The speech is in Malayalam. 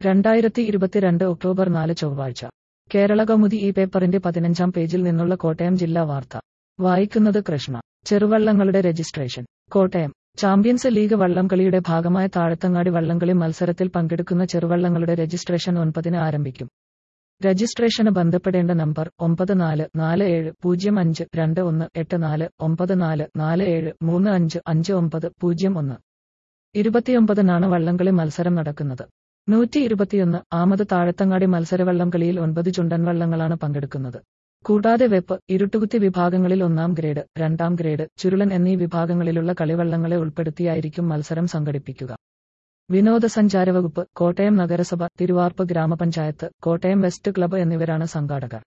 രണ്ടായിരത്തി ഇരുപത്തിരണ്ട് ഒക്ടോബർ നാല് ചൊവ്വാഴ്ച കേരള കൗമുദി ഈ പേപ്പറിന്റെ പതിനഞ്ചാം പേജിൽ നിന്നുള്ള കോട്ടയം ജില്ലാ വാർത്ത വായിക്കുന്നത് കൃഷ്ണ ചെറുവള്ളങ്ങളുടെ രജിസ്ട്രേഷൻ കോട്ടയം ചാമ്പ്യൻസ് ലീഗ് വള്ളംകളിയുടെ ഭാഗമായ താഴത്തങ്ങാടി വള്ളംകളി മത്സരത്തിൽ പങ്കെടുക്കുന്ന ചെറുവള്ളങ്ങളുടെ രജിസ്ട്രേഷൻ ഒൻപതിന് ആരംഭിക്കും രജിസ്ട്രേഷന് ബന്ധപ്പെടേണ്ട നമ്പർ ഒമ്പത് നാല് നാല് ഏഴ് പൂജ്യം അഞ്ച് രണ്ട് ഒന്ന് എട്ട് നാല് ഒമ്പത് നാല് നാല് ഏഴ് മൂന്ന് അഞ്ച് അഞ്ച് ഒമ്പത് പൂജ്യം ഒന്ന് ഇരുപത്തിയൊമ്പതിനാണ് വള്ളംകളി മത്സരം നടക്കുന്നത് നൂറ്റി ഇരുപത്തിയൊന്ന് ആമത് താഴത്തങ്ങാടി മത്സരവള്ളംകളിയിൽ ഒൻപത് ചുണ്ടൻ വള്ളങ്ങളാണ് പങ്കെടുക്കുന്നത് കൂടാതെ വെപ്പ് ഇരുട്ടുകുത്തി വിഭാഗങ്ങളിൽ ഒന്നാം ഗ്രേഡ് രണ്ടാം ഗ്രേഡ് ചുരുളൻ എന്നീ വിഭാഗങ്ങളിലുള്ള കളിവള്ളങ്ങളെ ഉൾപ്പെടുത്തിയായിരിക്കും മത്സരം സംഘടിപ്പിക്കുക വിനോദസഞ്ചാര വകുപ്പ് കോട്ടയം നഗരസഭ തിരുവാർപ്പ് ഗ്രാമപഞ്ചായത്ത് കോട്ടയം വെസ്റ്റ് ക്ലബ്ബ് എന്നിവരാണ് സംഘാടകർ